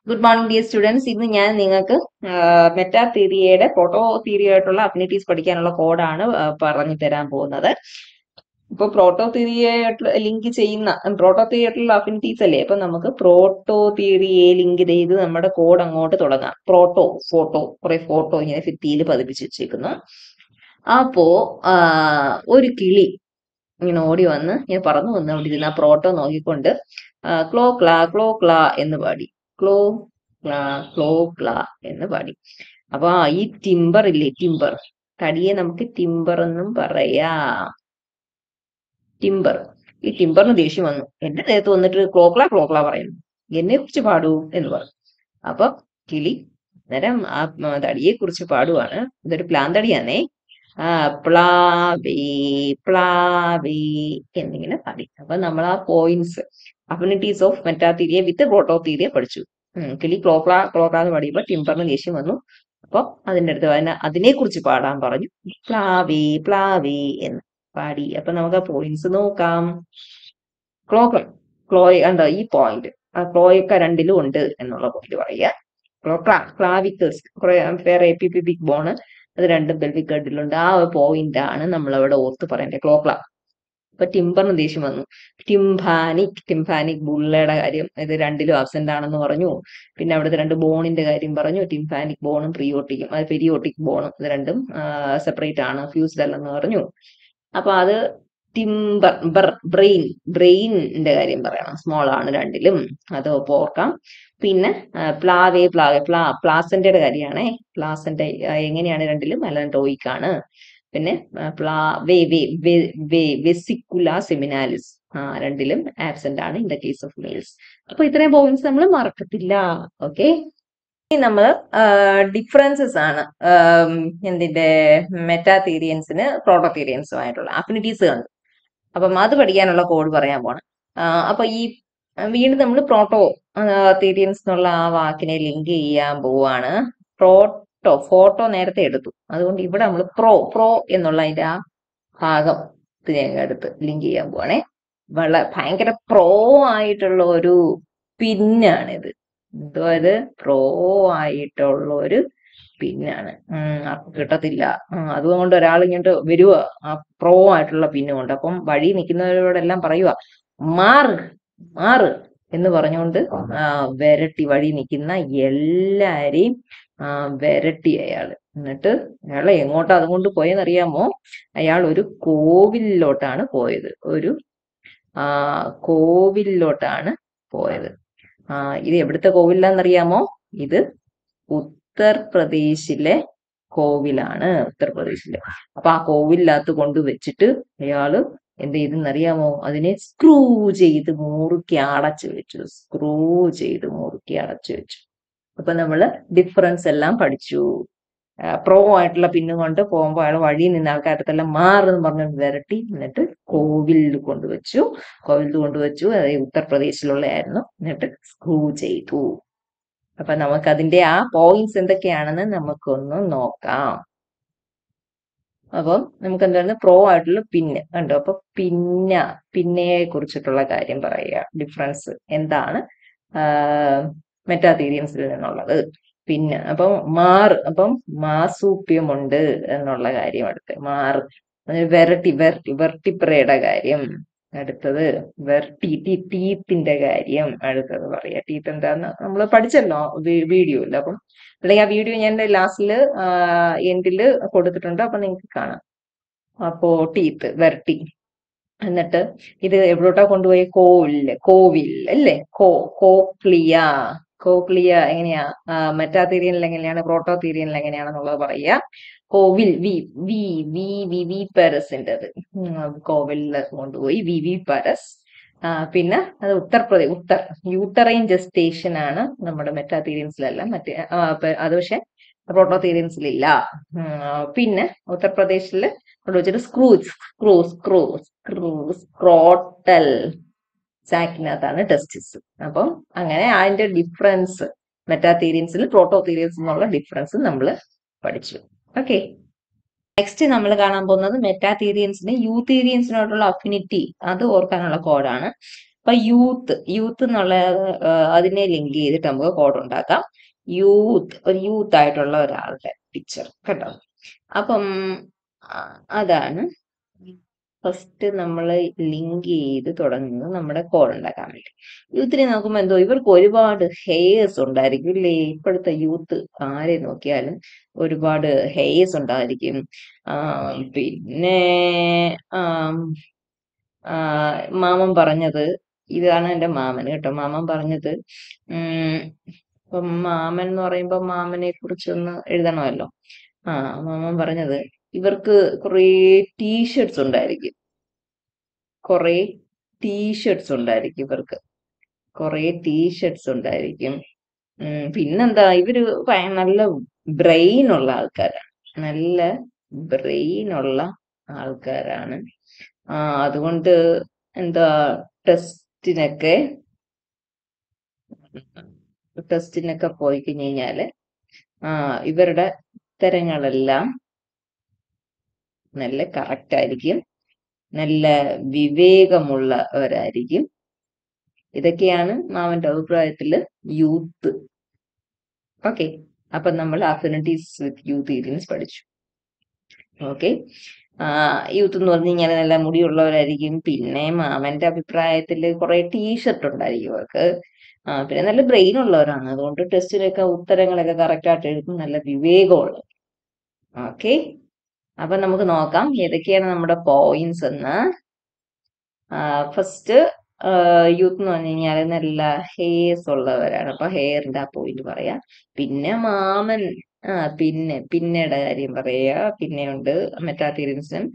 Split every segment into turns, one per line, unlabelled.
Good morning dear students ഇന്ന് ഞാൻ നിങ്ങൾക്ക് മെറ്റാ തിയറിയുടെ പ്രോട്ടോ തിയറി ആയിട്ടുള്ള അഫിനിറ്റീസ് പഠിക്കാനുള്ള കോഡാണ് പറഞ്ഞു തരാൻ പോകുന്നത് ഇപ്പൊ പ്രോട്ടോ തിയറിയായിട്ട് ലിങ്ക് ചെയ്യുന്ന പ്രോട്ടോ തിയറി ആയിട്ടുള്ള അഫിനിറ്റീസ് അല്ലേ അപ്പൊ നമുക്ക് പ്രോട്ടോ തിയറിയെ ലിങ്ക് ചെയ്ത് നമ്മുടെ കോഡ് അങ്ങോട്ട് തുടങ്ങാം പ്രോട്ടോ ഫോട്ടോ കുറെ ഫോട്ടോ ഇങ്ങനെ ഭിത്തിയിൽ പതിപ്പിച്ച് വെച്ചേക്കുന്നു അപ്പോ ആ, ഒരു കിളി ഇങ്ങനെ ഓടി വന്ന് ഞാൻ പറന്നു വന്ന് അവിടെ ഇരുന്ന് ആ പ്രോട്ടോ നോക്കിക്കൊണ്ട് ആ, ക്ലോ ക്ലാ ക്ലോ ക്ലാ എന്ന് പാടി ക്ലോ ക്ലാ ക്ലോ ക്ലാ എന്ന് പാടി അപ്പൊ ആ ഈ ടിമ്പർ ഇല്ലേ ടിമ്പർ തടിയെ നമുക്ക് ടിമ്പർ എന്നും പറയാം ടിമ്പർ ഈ ടിമ്പറിന് ദേഷ്യം വന്നു എന്റെ ദേഹത്ത് വന്നിട്ട് ക്ലോക്ല ക്ലോക്ല പറയുന്നു എന്നെ കുറിച്ച് പാടൂ എന്ന് പറഞ്ഞു അപ്പൊ കിളി അന്നേരം ആ മ, തടിയെ കുറിച്ച് പാടുവാണ് ഇതൊരു പ്ലാൻ തടിയാണേ ആ പ്ലാവേ പ്ലാവേ എന്നിങ്ങനെ പാടി അപ്പൊ നമ്മൾ ആ points affinities of metatheria with prototheria പഠിച്ചു ഉം, കിളി ക്ലോക്ല ക്ലോക്ല എന്ന് പാടിയപ്പോ ടിമ്പറിന് ദേഷ്യം വന്നു അപ്പൊ അതിന്റെ അടുത്ത് അതിനെ അതിനെ കുറിച്ച് പാടാൻ പറഞ്ഞു പ്ലാവേ പ്ലാവേ എന്ന് പാടി അപ്പൊ നമുക്ക് ആ പോയിന്റ്സ് നോക്കാം ക്ലോക്ക് ക്ലോയ് എന്താ ഈ പോയിന്റ് ആ ക്ലോയൊക്കെ രണ്ടിലും ഉണ്ട് എന്നുള്ള പോയിന്റ് പറയുക ക്ലോ ക്ലാ ക്ലാവിക്കൽസ് കുറെ വേറെ എപ്പിപിബിക് ബോണ് അത് രണ്ടും പെൽവിക് ഗഡിലുണ്ട് ആ ഒരു പോയിന്റ് ആണ് നമ്മൾ അവിടെ ഓർത്ത് പറയേണ്ടത് ക്ലോക്ല അപ്പൊ ടിമ്പറിന് ദേഷ്യം വന്നു ടിംഫാനിക് ടിംഫാനിക് ബുള്ളയുടെ കാര്യം ഇത് രണ്ടിലും ആബ്സെന്റ് ആണെന്ന് പറഞ്ഞു പിന്നെ അവിടുത്തെ രണ്ട് ബോണിന്റെ കാര്യം പറഞ്ഞു ടിംഫാനിക് ബോണും പ്രിയോട്ടിക്കും അത് പെരിയോട്ടിക് ബോണും ഇത് രണ്ടും സെപ്പറേറ്റ് ആണ് ഫ്യൂസ്ഡ് അല്ലെന്ന് പറഞ്ഞു അപ്പൊ അത് ടിംബർ ബർ ബ്രെയിൻ ബ്രെയിനിന്റെ കാര്യം പറയണം സ്മോൾ ആണ് രണ്ടിലും അത് ഒപ്പം ഓർക്കാം പിന്നെ ആ, പ്ലാവേ പ്ലാവേ പ്ലാ പ്ലാസന്റയുടെ കാര്യമാണേ പ്ലാസന്റെ എങ്ങനെയാണ് രണ്ടിലും അലൻഡോയിക് ആണ് പിന്നെ ആ, പ്ലാ വേ വേ വേ വേ വെസിക്കുല സെമിനാലിസ് ആ രണ്ടിലും ആബ്സെന്റ് ആണ് in the case of males അപ്പൊ ഇത്രയും പോയിന്റ്സ് നമ്മൾ മറക്കത്തില്ല ഓക്കെ നമ്മൾ ഡിഫറൻസസ് ആണ് ആം, എന്തിന്റെ മെറ്റാതീരിയൻസിന് പ്രോട്ടോതീരിയൻസുമായിട്ടുള്ള അഫിനിറ്റീസ് കണ്ടു അപ്പം അത് പഠിക്കാനുള്ള കോഡ് പറയാൻ പോണം ആ, അപ്പൊ ഈ ആ, വീണ്ടും നമ്മൾ പ്രോട്ടോ തീരിയൻസ് എന്നുള്ള ആ വാക്കിനെ ലിങ്ക് ചെയ്യാൻ പോവാണ് പ്രോട്ടോ ഫോട്ടോ നേരത്തെ എടുത്തു അതുകൊണ്ട് ഇവിടെ നമ്മൾ പ്രോ പ്രോ എന്നുള്ള അതിന്റെ ആ ഭാഗം ഇത് ഞങ്ങൾ എടുത്ത് ലിങ്ക് ചെയ്യാൻ പോവാണേ വളരെ ഭയങ്കര പ്രോ ആയിട്ടുള്ള ഒരു പിന്നാണിത് എന്തോ ഇത് പ്രോ ആയിട്ടുള്ള ഒരു പിന്നാണ് ഉം ആർക്കും കിട്ടത്തില്ല ഉം അതുകൊണ്ട് ഒരാൾ ഇങ്ങോട്ട് വരുക ആ പ്രോ ആയിട്ടുള്ള പിന്ന് കൊണ്ട് അപ്പം വഴി നിൽക്കുന്നവരോടെല്ലാം പറയുക മാറ് മാറ് എന്ന് പറഞ്ഞുകൊണ്ട് ആ വിരട്ടി വഴി നിൽക്കുന്ന എല്ലാരെയും ആ വിരട്ടി അയാള് എന്നിട്ട് അയാളെ എങ്ങോട്ടാ അതുകൊണ്ട് പോയെന്നറിയാമോ അയാൾ ഒരു കോവിലിലോട്ടാണ് പോയത് ഒരു ആ കോവിലിലോട്ടാണ് പോയത് ആ ഇത് എവിടുത്തെ കോവിലാന്നറിയാമോ ഇത് ഉത്തർപ്രദേശിലെ കോവിലാണ് ഉത്തർപ്രദേശിലെ അപ്പൊ ആ കോവിലിനകത്ത് കൊണ്ടുവച്ചിട്ട് അയാള് എന്ത് ചെയ്തെന്നറിയാമോ അതിനെ സ്ക്രൂ ചെയ്ത് മുറുക്കി അടച്ചു വെച്ചു സ്ക്രൂ ചെയ്ത് മുറുക്കി അടച്ചു വെച്ചു അപ്പൊ നമ്മള് ഡിഫറൻസ് എല്ലാം പഠിച്ചു പ്രോ ആയിട്ടുള്ള പിന്നും കൊണ്ട് പോകുമ്പോൾ അയാൾ വഴി നിന്ന ആൾക്കാരത്തെല്ലാം മാറെന്ന് പറഞ്ഞു വിരട്ടി എന്നിട്ട് കോവിലിൽ കൊണ്ടുവച്ചു കോവിലിൽ കൊണ്ടുവച്ചു അത് ഉത്തർപ്രദേശിലുള്ളതായിരുന്നു എന്നിട്ട് സ്ക്രൂ ചെയ്തു അപ്പൊ നമുക്ക് അതിന്റെ ആ പോയിന്റ്സ് എന്തൊക്കെയാണെന്ന് നമുക്കൊന്ന് നോക്കാം അപ്പം നമുക്ക് എന്താണ് പ്രോ ആയിട്ടുള്ള പിന്ന് കണ്ടോ അപ്പൊ പിന്ന പിന്നയെ കുറിച്ചിട്ടുള്ള കാര്യം പറയുക ഡിഫറൻസ് എന്താണ് മെറ്റാതീരിയൻസിൽ നിന്നുള്ളത് പിന്നെ അപ്പം മാറ് അപ്പം മാസൂപ്യമുണ്ട് എന്നുള്ള കാര്യം അടുത്ത് മാറ് വെറട്ടി വെർട്ടി വെർട്ടിപ്രയുടെ കാര്യം അടുത്തത് വെർട്ടി ടീ ടീത്തിന്റെ കാര്യം അടുത്തത് പറയാ ടീത്ത് എന്താന്ന് നമ്മൾ പഠിച്ചല്ലോ വീഡിയോയിൽ അപ്പം അല്ലെങ്കിൽ ആ വീഡിയോ ഞാൻ ലാസ്റ്റില് എൻഡില് കൊടുത്തിട്ടുണ്ട് അപ്പൊ നിങ്ങൾക്ക് കാണാം അപ്പോ ടീത്ത് വെർട്ടി എന്നിട്ട് ഇത് എവിടോട്ടാ കൊണ്ടുപോയി കോവില് കോവിൽ അല്ലേ കോ കോക്ലിയ കോക്ലിയ എങ്ങനെയാ മെറ്റാതീരിയനിൽ എങ്ങനെയാണ് പ്രോട്ടോതീരിയനിൽ എങ്ങനെയാണെന്നുള്ളത് പറയാ കോവിൽ വി വി വി വി വി പരസിൻ്റെത് കോവിലിൽ കൊണ്ടുപോയി വി വി പരസ് ആ, പിന്നെ അത് ഉത്തർപ്രദേശ് ഉത്തർ യൂട്ടറൈൻ ജസ്റ്റേഷൻ ആണ് നമ്മുടെ മെറ്റാതീരിയൻസിലെല്ലാം മറ്റേ ആ, പ- അത് പക്ഷെ പ്രോട്ടോതീരിയൻസിലില്ല പിന്നെ ഉത്തർപ്രദേശിൽ കൊണ്ടുവച്ചിട്ട് screws screw screw screw scrotal സാക്കിനകത്താണ് ടെസ്റ്റിസ് അപ്പം അങ്ങനെ അതിന്റെ ഡിഫറൻസ് മെറ്റാതീരിയൻസിൽ പ്രോട്ടോതീരിയൻസ് എന്നുള്ള ഡിഫറൻസ് നമ്മൾ പഠിച്ചു ഓക്കെ നെക്സ്റ്റ് നമ്മൾ കാണാൻ പോകുന്നത് മെറ്റാതീരിയൻസിന് യൂതീരിയൻസിനോടുള്ള അഫിനിറ്റി അത് ഓർക്കാനുള്ള കോഡാണ് അപ്പൊ യൂത്ത് യൂത്ത് എന്നുള്ള അതിനെ ലിങ്ക് ചെയ്തിട്ട് നമുക്ക് കോഡ് ഉണ്ടാക്കാം യൂത്ത് ഒരു യൂത്ത് ആയിട്ടുള്ള ഒരാളുടെ പിക്ചർ കേട്ടോ അപ്പം ആ, അതാണ് ഫസ്റ്റ് നമ്മൾ ലിങ്ക് ചെയ്ത് തുടങ്ങുന്നത് നമ്മുടെ കോഡ് ഉണ്ടാക്കാൻ വേണ്ടി യൂത്തിനെ നോക്കുമ്പോൾ എന്തോ ഇവർക്ക് ഒരുപാട് ഹെയർസ് ഉണ്ടായിരിക്കും ഇല്ലേ ഇപ്പോഴത്തെ യൂത്ത് ആരെ നോക്കിയാലും ഒരുപാട് ഹെയർസ് ഉണ്ടായിരിക്കും ആ, പിന്നെ ആം, ആ, മാമൻ പറഞ്ഞത് ഇതാണ് എൻ്റെ മാമൻ കേട്ടോ മാമൻ പറഞ്ഞത് ഉം, ഇപ്പം മാമൻ എന്ന് പറയുമ്പോൾ മാമനെ കുറിച്ചൊന്ന് എഴുതണമല്ലോ ആ മാമൻ പറഞ്ഞത് ഇവർക്ക് കുറേ ടീഷർട്സ് ഉണ്ടായിരിക്കും കുറേ ടീഷർട്സ് ഉണ്ടായിരിക്കും ഇവർക്ക് കുറേ ടീഷർട്സ് ഉണ്ടായിരിക്കും ഉം, പിന്നെന്താ ഇവര് ഭയ- നല്ല ബ്രെയിൻ ഉള്ള ആൾക്കാരാണ് നല്ല ബ്രെയിൻ ഉള്ള ആൾക്കാരാണ് ആ അതുകൊണ്ട് എന്താ ടെസ്റ്റിനൊക്കെ ടെസ്റ്റിനൊക്കെ പോയി കഴിഞ്ഞ് കഴിഞ്ഞാല് ആ ഇവരുടെ ഉത്തരങ്ങളെല്ലാം നല്ല കറക്റ്റ് ആയിരിക്കും നല്ല വിവേകമുള്ളവരായിരിക്കും ഇതൊക്കെയാണ് മാമന്റെ അഭിപ്രായത്തില് യൂത്ത് ഓക്കെ അപ്പൊ നമ്മൾ അഫിനിറ്റീസ് വിത്ത് യൂത്ത് ഏരിയൻസ് പഠിച്ചു ഓക്കെ യൂത്ത് എന്ന് പറഞ്ഞു കഴിഞ്ഞാൽ നല്ല മുടിയുള്ളവരായിരിക്കും പിന്നെ മാമന്റെ അഭിപ്രായത്തിൽ കുറെ ടീഷർട്ട് ഉണ്ടായിരിക്കും അവർക്ക് ആ, പിന്നെ നല്ല ബ്രെയിൻ ഉള്ളവരാണ് അതുകൊണ്ട് ടെസ്റ്റിലൊക്കെ ഉത്തരങ്ങളൊക്കെ കറക്റ്റ് ആയിട്ട് എഴുതും നല്ല വിവേകമുള്ളത് ഓക്കെ അപ്പൊ നമുക്ക് നോക്കാം ഏതൊക്കെയാണ് നമ്മുടെ പോയിന്റ്സ് എന്ന് ഫസ്റ്റ് യൂത്ത് എന്ന് പറഞ്ഞു കഴിഞ്ഞാൽ നല്ല ഹെയർസ് ഉള്ളവരാണ് അപ്പൊ ഹെയറിന്റെ ആ പോയിന്റ് പറയാം പിന്നെ മാമൻ ആ പിന്നെ പിന്നയുടെ കാര്യം പറയാ പിന്നെ ഉണ്ട് മെറ്റാതീരിയൻസും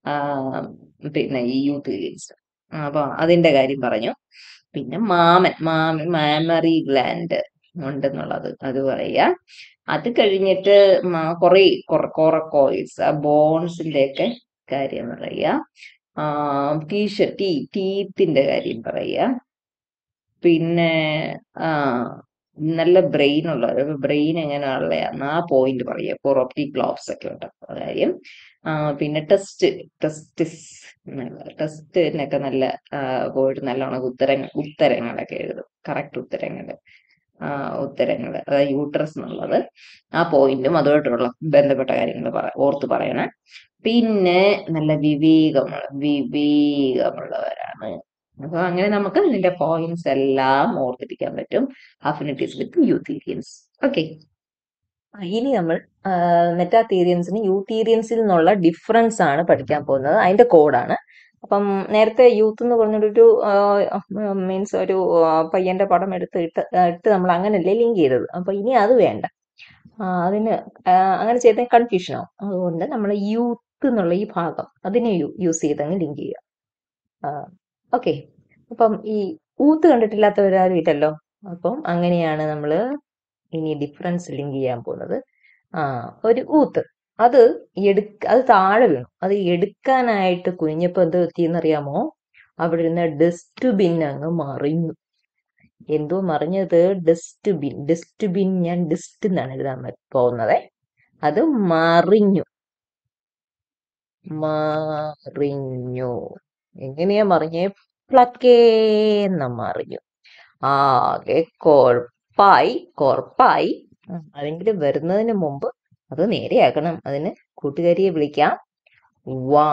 പിന്നെ ഈ യൂത്ത് ഏരിയൻസും അപ്പൊ അതിന്റെ കാര്യം പറഞ്ഞു പിന്നെ മാമൻ മാമൻ മാമറി ഗ്ലാൻഡ് ഉണ്ടെന്നുള്ളത് അത് പറയാ അത് കഴിഞ്ഞിട്ട് കുറെ കൊറക്കോയിൽസ് ആ ബോൺസിന്റെ ഒക്കെ കാര്യം പറയാ ആ ടീഷർട്ട് ടീ ടീത്തിന്റെ കാര്യം പറയാ പിന്നെ ആ നല്ല ബ്രെയിൻ ഉള്ളവർ ബ്രെയിൻ എങ്ങനെയുള്ള ആ പോയിന്റ് പറയുക കൊറോപ്റ്റി ഗ്ലോബ്സ് ഒക്കെ ഉണ്ട് ആ കാര്യം ആ, പിന്നെ ടെസ്റ്റ് ടെസ്റ്റിസ് ടെസ്റ്റിനൊക്കെ നല്ല ആ, പോയിട്ട് നല്ലോണം ഉത്തരങ്ങൾ ഉത്തരങ്ങളൊക്കെ എഴുതും കറക്റ്റ് ഉത്തരങ്ങൾ ആ ഉത്തരങ്ങൾ അതായത് യൂട്രസ് എന്നുള്ളത് ആ പോയിന്റും അതുമായിട്ടുള്ള ബന്ധപ്പെട്ട കാര്യങ്ങൾ പറ ഓർത്ത് പറയണേ പിന്നെ നല്ല വിവേകമുള്ള വിവേകമുള്ളവരാണ് അപ്പൊ അങ്ങനെ നമുക്ക് ഇതിന്റെ പോയിന്റ്സ് എല്ലാം ഓർത്തിരിക്കാൻ പറ്റും അഫിനിറ്റീസ് വിത്ത് യൂത്തീരിയൻസ് ഓക്കെ ഇനി നമ്മൾ മെറ്റാതീരിയൻസിന് യൂത്തീരിയൻസിൽ നിന്നുള്ള ഡിഫറൻസ് ആണ് പഠിക്കാൻ പോകുന്നത് അതിന്റെ കോഡാണ് അപ്പം നേരത്തെ യൂത്ത് എന്ന് പറഞ്ഞൊരു മീൻസ് ഒരു ആ, പയ്യന്റെ പടം എടുത്ത് ഇട്ട് ആ, ഇട്ട് നമ്മൾ അങ്ങനല്ലേ ലിങ്ക് ചെയ്തത് അപ്പൊ ഇനി അത് വേണ്ട ആ, അതിന് ആ, അങ്ങനെ ചെയ്താൽ കൺഫ്യൂഷൻ ആവും അതുകൊണ്ട് നമ്മൾ യൂത്ത് എന്നുള്ള ഈ ഭാഗം അതിനെ യൂസ് ചെയ്തങ്ങ് ലിങ്ക് ചെയ്യുക ഓക്കെ അപ്പം ഈ ഊത്ത് കണ്ടിട്ടില്ലാത്തവരാരും ഇല്ലല്ലോ അപ്പം അങ്ങനെയാണ് നമ്മൾ ഇനി ഡിഫറൻസ് ലിങ്ക് ചെയ്യാൻ പോകുന്നത് ആ ഒരു ഊത്ത് അത് എടുക്ക അത് താഴെ വീണു അത് എടുക്കാനായിട്ട് കുനിഞ്ഞപ്പോ എന്ത് പറ്റിയെന്നറിയാമോ അവിടെ ഇരുന്ന ഡസ്റ്റ്ബിൻ അങ്ങ് മറിഞ്ഞു എന്തോ മറിഞ്ഞത് ഡസ്റ്റ്ബിൻ ഡസ്റ്റ്ബിൻ ഞാൻ ഡസ്റ്റ് എന്നാണ് എഴുതാൻ പ- പോകുന്നത് അത് മറിഞ്ഞു മറിഞ്ഞു എങ്ങനെയാ മറിഞ്ഞേ പ്ലക്കേന്ന് മറിഞ്ഞു ആകെ കൊഴപ്പായി കൊറപ്പായി ഉം, അതെങ്കിലും വരുന്നതിന് മുമ്പ് അത് നേരെയാക്കണം അതിന് കൂട്ടുകാരിയെ വിളിക്കാം വാ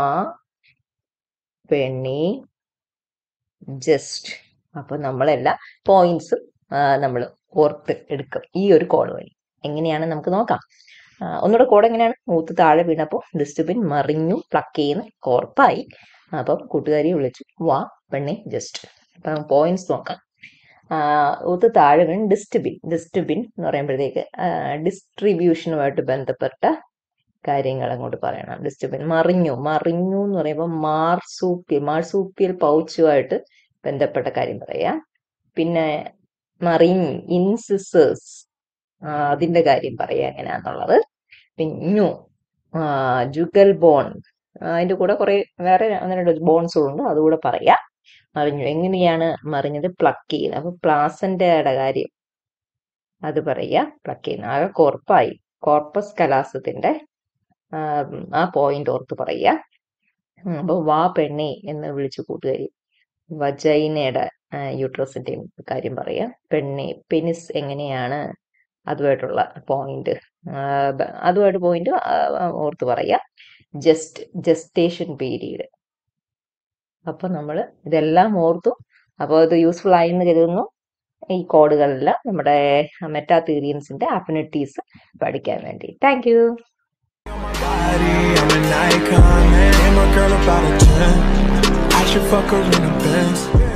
പെണ്ണി ജസ്റ്റ് അപ്പൊ നമ്മളെല്ലാ പോയിന്റ്സും നമ്മൾ ഓർത്ത് എടുക്കും ഈ ഒരു കോഡ് വഴി എങ്ങനെയാണ് നമുക്ക് നോക്കാം ആ, ഒന്നുകൂടെ കോഡ് എങ്ങനെയാണ് മൂത്ത് താഴെ വീണപ്പോൾ ഡസ്റ്റ്ബിൻ മറിഞ്ഞു പ്ലക്ക് ചെയ്യുന്ന കോർപ്പായി അപ്പം കൂട്ടുകാരിയെ വിളിച്ചു വാ പെണ്ണെ ജസ്റ്റ് അപ്പം പോയിന്റ്സ് നോക്കാം ഊത്ത് താഴെ വീണ് ഡസ്റ്റ്ബിൻ ഡസ്റ്റ്ബിൻ എന്ന് പറയുമ്പോഴത്തേക്ക് ഡിസ്ട്രിബ്യൂഷനുമായിട്ട് ബന്ധപ്പെട്ട കാര്യങ്ങൾ അങ്ങോട്ട് പറയണം ഡസ്റ്റ്ബിൻ മറിഞ്ഞു മറിഞ്ഞു എന്ന് പറയുമ്പോൾ മാർസൂപ്പിയൽ മാർസൂപ്പിയൽ പൗച്ചുമായിട്ട് ബന്ധപ്പെട്ട കാര്യം പറയാം പിന്നെ മറിഞ്ഞ് ഇൻസിസേഴ്സ് അതിന്റെ കാര്യം പറയാ എങ്ങനെയാന്നുള്ളത് പിന്നു ജുഗൽ ബോൺ അതിന്റെ കൂടെ കുറെ വേറെ അങ്ങനെ ബോൺസുകളുണ്ട് അതുകൂടെ പറയാം മറിഞ്ഞു എങ്ങനെയാണ് മറിഞ്ഞത് പ്ലക്ക് ചെയ്യുന്നത് അപ്പൊ പ്ലാസന്റയുടെ കാര്യം അത് പറയാ പ്ലക്ക് ചെയ്യുന്നത് ആകെ കോർപ്പായി കോർപ്പസ് കലാസത്തിന്റെ ആ, ആ പോയിന്റ് ഓർത്ത് പറയാ ഉം, അപ്പൊ വാ പെണ്ണെ എന്ന് വിളിച്ചു കൂട്ടുകാരി വജൈനയുടെ യൂട്രസിൻ്റെയും കാര്യം പറയാം പെണ്ണി പെനിസ് എങ്ങനെയാണ് അതുമായിട്ടുള്ള പോയിന്റ് അതുമായിട്ട് പോയിന്റ് ഓർത്ത് പറയാം ജസ്റ്റ് ജസ്റ്റേഷൻ പീരീഡ് അപ്പം നമ്മൾ ഇതെല്ലാം ഓർത്തു അപ്പോൾ ഇത് യൂസ്ഫുൾ ആയി എന്ന് കരുതുന്നു ഈ കോഡുകളെല്ലാം നമ്മുടെ മെറ്റാ തീരിയൻസിന്റെ അഫിനിറ്റീസ് പഠിക്കാൻ വേണ്ടി thank you
body, I'm an icon, man. I'm a girl about a 10. I should fuck her in a Benz.